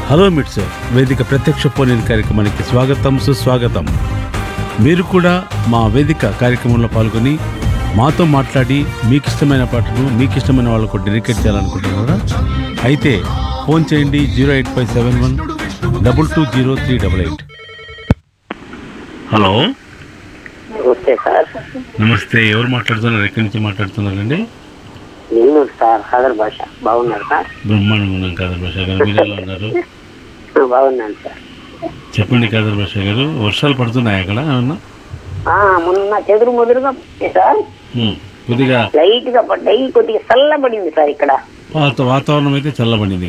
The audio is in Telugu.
హలో మిట్స్ వేదిక ప్రత్యక్ష ఫోన్ ఇన్ కార్యక్రమానికి స్వాగతం సుస్వాగతం మీరు కూడా మా వేదిక కార్యక్రమంలో పాల్గొని మాతో మాట్లాడి మీకు ఇష్టమైన పాటను మీకు ఇష్టమైన వాళ్ళకు డెడికేట్ చేయాలనుకుంటున్నారా అయితే ఫోన్ చేయండి zero eight five seven one double two zero three double eight hello నమస్తే సార్ నమస్తే ఎవరు మాట్లాడుతున్నారు ఎక్కడి నుంచి మాట్లాడుతున్నారండి నెల్లూరు సార్ హదర్ భాష బాగున్నారు సార్ బ్రహ్మాండంగా ఉన్నాం కాదర్ భాష గారు మీరు ఎలా ఉన్నారు బాగున్నాను సార్ చెప్పండి కాదర్ భాష గారు వర్షాలు పడుతున్నాయి అక్కడ ఏమన్నా ఆ, మొన్న చెదురు ముదురుగా పడింది సార్ ఉమ్, కొద్దిగా లైట్ గా పడ్డాయి కొద్దిగా చల్లబడింది సార్ ఇక్కడ వాత- వాతావరణం అయితే చల్లబడింది